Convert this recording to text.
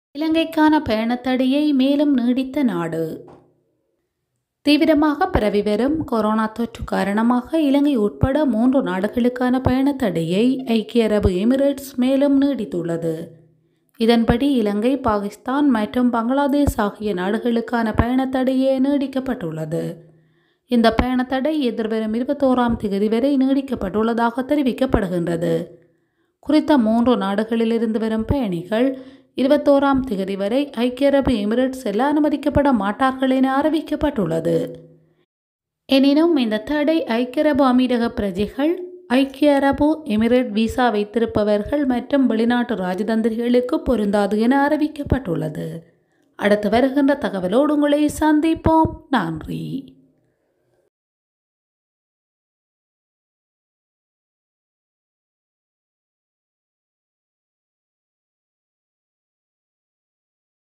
இலங்கைக்கான பயணத்தடையை மேலும் நீடித்த நாடு தீவிரமாக பரவி வரும் கொரோனா தொற்று காரணமாக இலங்கை உட்பட மூன்று நாடுகளுக்கான பயணத்தடையை ஐக்கிய அரபு எமிரேட்ஸ் மேலும் நீடித்துள்ளது இதன்படி இலங்கை பாகிஸ்தான் மற்றும் பங்களாதேஷ் ஆகிய நாடுகளுக்கான பயணத்தடையே நீடிக்கப்பட்டுள்ளது இந்த பயணத்தடை எதிர்வரும் இருபத்தோராம் தேதி வரை நீடிக்கப்பட்டுள்ளதாக தெரிவிக்கப்படுகின்றது குறித்த மூன்று நாடுகளிலிருந்து வரும் பயணிகள் இருபத்தோராம் தேதி வரை ஐக்கிய அரபு எமிரேட்ஸ் செல்ல அனுமதிக்கப்பட மாட்டார்கள் என அறிவிக்கப்பட்டுள்ளது எனினும் இந்த தடை ஐக்கிய அரபு அமீரக பிரஜைகள் ஐக்கிய அரபு எமிரேட் விசா வைத்திருப்பவர்கள் மற்றும் வெளிநாட்டு ராஜதந்திரிகளுக்கு பொருந்தாது என அறிவிக்கப்பட்டுள்ளது அடுத்து வருகின்ற தகவலோடு உங்களை சந்திப்போம் நன்றி